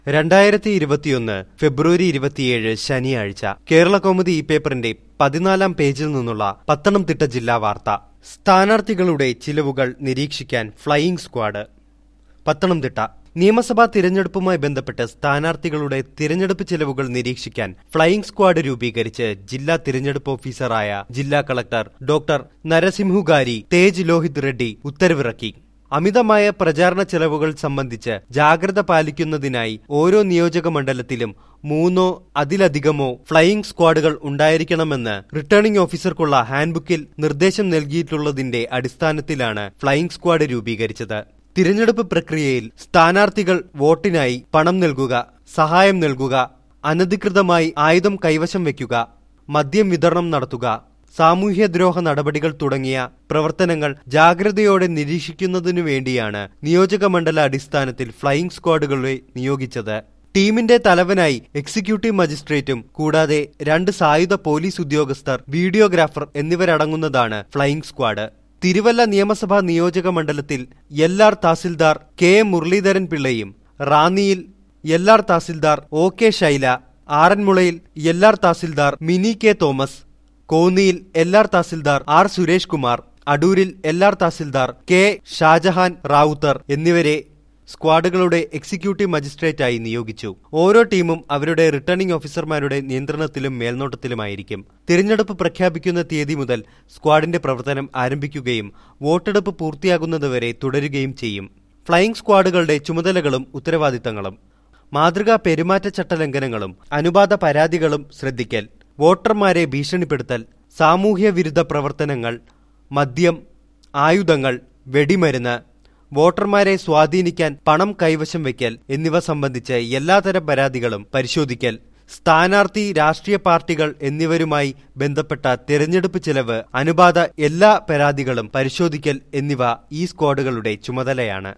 രണ്ടായിരത്തി ഇരുപത്തിയൊന്ന് ഫെബ്രുവരി ഇരുപത്തിയേഴ് ശനിയാഴ്ച കേരള കൗമുദി ഈ പേപ്പറിന്റെ പതിനാലാം പേജിൽ നിന്നുള്ള പത്തനംതിട്ട ജില്ലാ വാർത്ത സ്ഥാനാർത്ഥികളുടെ ചിലവുകൾ നിരീക്ഷിക്കാൻ ഫ്ലൈയിംഗ് സ്ക്വാഡ് പത്തനംതിട്ട നിയമസഭാ തിരഞ്ഞെടുപ്പുമായി ബന്ധപ്പെട്ട് സ്ഥാനാർത്ഥികളുടെ തിരഞ്ഞെടുപ്പ് ചിലവുകൾ നിരീക്ഷിക്കാൻ ഫ്ലൈയിംഗ് സ്ക്വാഡ് രൂപീകരിച്ച് ജില്ലാ തിരഞ്ഞെടുപ്പ് ഓഫീസറായ ജില്ലാ കളക്ടർ ഡോക്ടർ നരസിംഹുഗാരി തേജ് ലോഹിത് റെഡ്ഡി ഉത്തരവിറക്കി അമിതമായ പ്രചാരണ ചെലവുകൾ സംബന്ധിച്ച് ജാഗ്രത പാലിക്കുന്നതിനായി ഓരോ നിയോജക മണ്ഡലത്തിലും മൂന്നോ അതിലധികമോ ഫ്ലൈയിംഗ് സ്ക്വാഡുകൾ ഉണ്ടായിരിക്കണമെന്ന് റിട്ടേണിംഗ് ഓഫീസർക്കുള്ള ഹാൻഡ്ബുക്കിൽ നിർദ്ദേശം നൽകിയിട്ടുള്ളതിന്റെ അടിസ്ഥാനത്തിലാണ് ഫ്ലൈയിംഗ് സ്ക്വാഡ് രൂപീകരിച്ചത് തിരഞ്ഞെടുപ്പ് പ്രക്രിയയിൽ സ്ഥാനാർത്ഥികൾ വോട്ടിനായി പണം നൽകുക സഹായം നൽകുക അനധികൃതമായി ആയുധം കൈവശം വയ്ക്കുക മദ്യം വിതരണം നടത്തുക സാമൂഹ്യദ്രോഹ നടപടികൾ തുടങ്ങിയ പ്രവർത്തനങ്ങൾ ജാഗ്രതയോടെ നിരീക്ഷിക്കുന്നതിനു വേണ്ടിയാണ് നിയോജക മണ്ഡല അടിസ്ഥാനത്തിൽ ഫ്ലൈയിംഗ് സ്ക്വാഡുകളെ നിയോഗിച്ചത് ടീമിന്റെ തലവനായി എക്സിക്യൂട്ടീവ് മജിസ്ട്രേറ്റും കൂടാതെ രണ്ട് സായുധ പോലീസ് ഉദ്യോഗസ്ഥർ വീഡിയോഗ്രാഫർ എന്നിവരടങ്ങുന്നതാണ് ഫ്ലൈയിംഗ് സ്ക്വാഡ് തിരുവല്ല നിയമസഭാ നിയോജക മണ്ഡലത്തിൽ LR tahsildar K M Muraleedharan പിള്ളയും റാന്നിയിൽ LR tahsildar O K Shaila ആറന്മുളയിൽ LR tahsildar mini K Thomas കോന്നിയിൽ എല്ലാർ തഹസിൽദാർ ആർ സുരേഷ് കുമാർ അടൂരിൽ എല്ലാർ തഹസിൽദാർ കെ ഷാജഹാൻ റാവുത്തർ എന്നിവരെ സ്ക്വാഡുകളുടെ എക്സിക്യൂട്ടീവ് മജിസ്ട്രേറ്റായി നിയോഗിച്ചു ഓരോ ടീമും അവരുടെ റിട്ടേണിംഗ് ഓഫീസർമാരുടെ നിയന്ത്രണത്തിലും മേൽനോട്ടത്തിലുമായിരിക്കും തിരഞ്ഞെടുപ്പ് പ്രഖ്യാപിക്കുന്ന തീയതി മുതൽ സ്ക്വാഡിന്റെ പ്രവർത്തനം ആരംഭിക്കുകയും വോട്ടെടുപ്പ് പൂർത്തിയാകുന്നതുവരെ തുടരുകയും ചെയ്യും ഫ്ലൈയിംഗ് സ്ക്വാഡുകളുടെ ചുമതലകളും ഉത്തരവാദിത്തങ്ങളും മാതൃകാ പെരുമാറ്റച്ചട്ട ലംഘനങ്ങളും അനുപാത പരാതികളും ശ്രദ്ധിക്കൽ വോട്ടർമാരെ ഭീഷണിപ്പെടുത്തൽ സാമൂഹ്യ വിരുദ്ധ പ്രവർത്തനങ്ങൾ മദ്യം ആയുധങ്ങൾ വെടിമരുന്ന് വോട്ടർമാരെ സ്വാധീനിക്കാൻ പണം കൈവശം വയ്ക്കൽ എന്നിവ സംബന്ധിച്ച് എല്ലാതരം പരാതികളും പരിശോധിക്കൽ സ്ഥാനാർത്ഥി രാഷ്ട്രീയ പാർട്ടികൾ എന്നിവരുമായി ബന്ധപ്പെട്ട തിരഞ്ഞെടുപ്പ് ചെലവ് അനുപാത എല്ലാ പരാതികളും പരിശോധിക്കൽ എന്നിവ ഈ സ്ക്വാഡുകളുടെ ചുമതലയാണ്